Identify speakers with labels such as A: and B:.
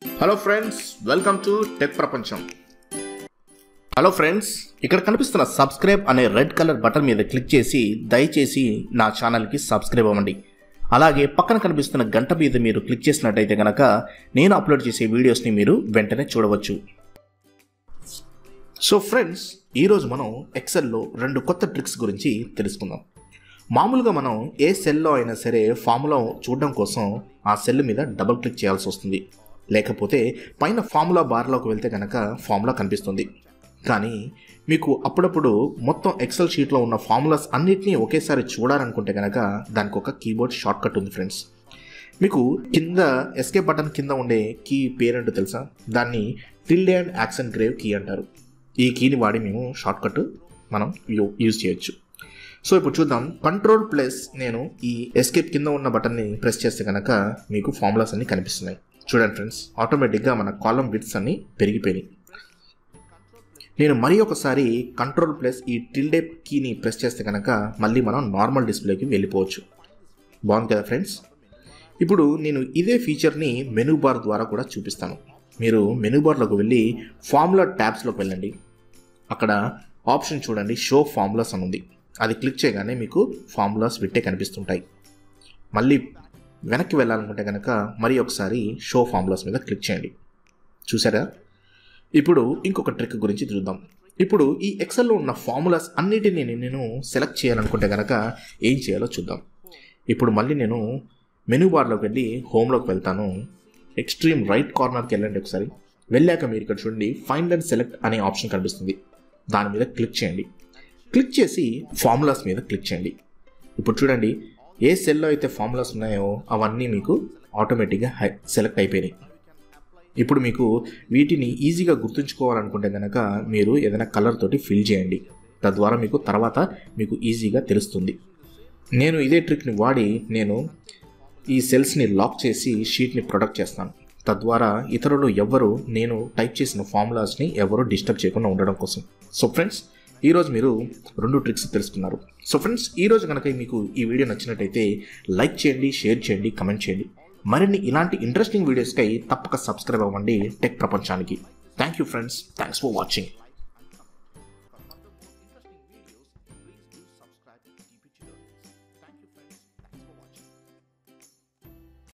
A: hello friends welcome to tech ప్రపంచం hello friends ఇక్కడ కనిపిస్తున్న సబ్స్క్రైబ్ అనే రెడ్ కలర్ బటన్ మీద క్లిక్ చేసి దయచేసి నా ఛానల్కి సబ్స్క్రైబ్ అవ్వండి అలాగే పక్కన కనిపిస్తున్న గంట మీద మీరు క్లిక్ చేసినట్టయితే కనుక నేను అప్లోడ్ చేసే వీడియోస్ని మీరు వెంటనే చూడవచ్చు సో ఫ్రెండ్స్ ఈరోజు మనం ఎక్సెల్లో రెండు కొత్త ట్రిక్స్ గురించి తెలుసుకుందాం మామూలుగా మనం ఏ సెల్లో అయినా సరే ఫార్ములా చూడడం కోసం ఆ సెల్ మీద డబుల్ క్లిక్ చేయాల్సి వస్తుంది లేకపోతే పైన ఫార్ములా బార్లోకి వెళ్తే కనుక ఫార్ములా కనిపిస్తుంది కానీ మీకు అప్పుడప్పుడు మొత్తం ఎక్సెల్ షీట్లో ఉన్న ఫార్ములాస్ అన్నిటినీ ఒకేసారి చూడాలనుకుంటే కనుక దానికి ఒక కీబోర్డ్ షార్ట్ కట్ ఉంది ఫ్రెండ్స్ మీకు కింద ఎస్కేప్ బటన్ కింద ఉండే కీ పేరేంటో తెలుసా దాన్ని tilde and accent grave key అంటారు ఈ కీని వాడి మేము షార్ట్ కట్ మనం యూ యూజ్ చేయొచ్చు సో ఇప్పుడు చూద్దాం కంట్రోల్ ప్లస్ నేను ఈ ఎస్కేప్ కింద ఉన్న బటన్ని ప్రెస్ చేస్తే కనుక మీకు ఫార్ములాస్ అన్ని కనిపిస్తున్నాయి చూడండి ఫ్రెండ్స్ ఆటోమేటిక్గా మన కాలం బిట్స్ అన్ని పెరిగిపోయినాయి నేను మరి ఒకసారి కంట్రోల్ ప్లస్ ఈ టిల్డే కీని ప్రెస్ చేస్తే కనుక మళ్ళీ మనం నార్మల్ డిస్ప్లేకి వెళ్ళిపోవచ్చు బాగుంది కదా ఫ్రెండ్స్ ఇప్పుడు నేను ఇదే ఫీచర్ని మెనూ బార్ ద్వారా కూడా చూపిస్తాను మీరు మెనూ బార్లోకి వెళ్ళి ఫార్ములా ట్యాబ్స్లోకి వెళ్ళండి అక్కడ ఆప్షన్ చూడండి షో ఫార్ములాస్ అని ఉంది అది క్లిక్ చేయగానే మీకు ఫార్ములాస్ విట్టే కనిపిస్తుంటాయి మళ్ళీ వెనక్కి వెళ్ళాలనుకుంటే కనుక మరి ఒకసారి షో ఫార్ములాస్ మీద క్లిక్ చేయండి చూసారా ఇప్పుడు ఇంకొక ట్రిక్ గురించి చూద్దాం ఇప్పుడు ఈ ఎక్సెల్లో ఉన్న ఫార్ములాస్ అన్నిటినీ నేను సెలెక్ట్ చేయాలనుకుంటే కనుక ఏం చేయాలో చూద్దాం ఇప్పుడు మళ్ళీ నేను మెనూ బార్లోకి వెళ్ళి హోమ్లోకి వెళ్తాను ఎక్స్ట్రీమ్ రైట్ కార్నర్కి వెళ్ళండి ఒకసారి వెళ్ళాక మీరు ఇక్కడ చూడండి ఫైండ్ అండ్ సెలెక్ట్ అనే ఆప్షన్ కనిపిస్తుంది దాని మీద క్లిక్ చేయండి క్లిక్ చేసి ఫార్ములాస్ మీద క్లిక్ చేయండి ఇప్పుడు చూడండి ఏ సెల్లో అయితే ఫార్ములాస్ ఉన్నాయో అవన్నీ మీకు ఆటోమేటిక్గా హై సెలెక్ట్ అయిపోయినాయి ఇప్పుడు మీకు వీటిని ఈజీగా గుర్తుంచుకోవాలనుకుంటే కనుక మీరు ఏదైనా కలర్ తోటి ఫిల్ చేయండి తద్వారా మీకు తర్వాత మీకు ఈజీగా తెలుస్తుంది నేను ఇదే ట్రిక్ని వాడి నేను ఈ సెల్స్ని లాక్ చేసి షీట్ని ప్రొడక్ట్ చేస్తాను తద్వారా ఇతరులు ఎవ్వరు నేను టైప్ చేసిన ఫార్ములాస్ని ఎవరు డిస్టర్బ్ చేయకుండా ఉండడం కోసం సో ఫ్రెండ్స్ ఈరోజు మీరు రెండు ట్రిక్స్ తెలుసుకున్నారు సో ఫ్రెండ్స్ ఈరోజు కనుక మీకు ఈ వీడియో నచ్చినట్టయితే లైక్ చేయండి షేర్ చేయండి కమెంట్ చేయండి మరిన్ని ఇలాంటి ఇంట్రెస్టింగ్ వీడియోస్కై తప్పక సబ్స్క్రైబ్ అవ్వండి టెక్ ప్రపంచానికి thank you friends thanks for watching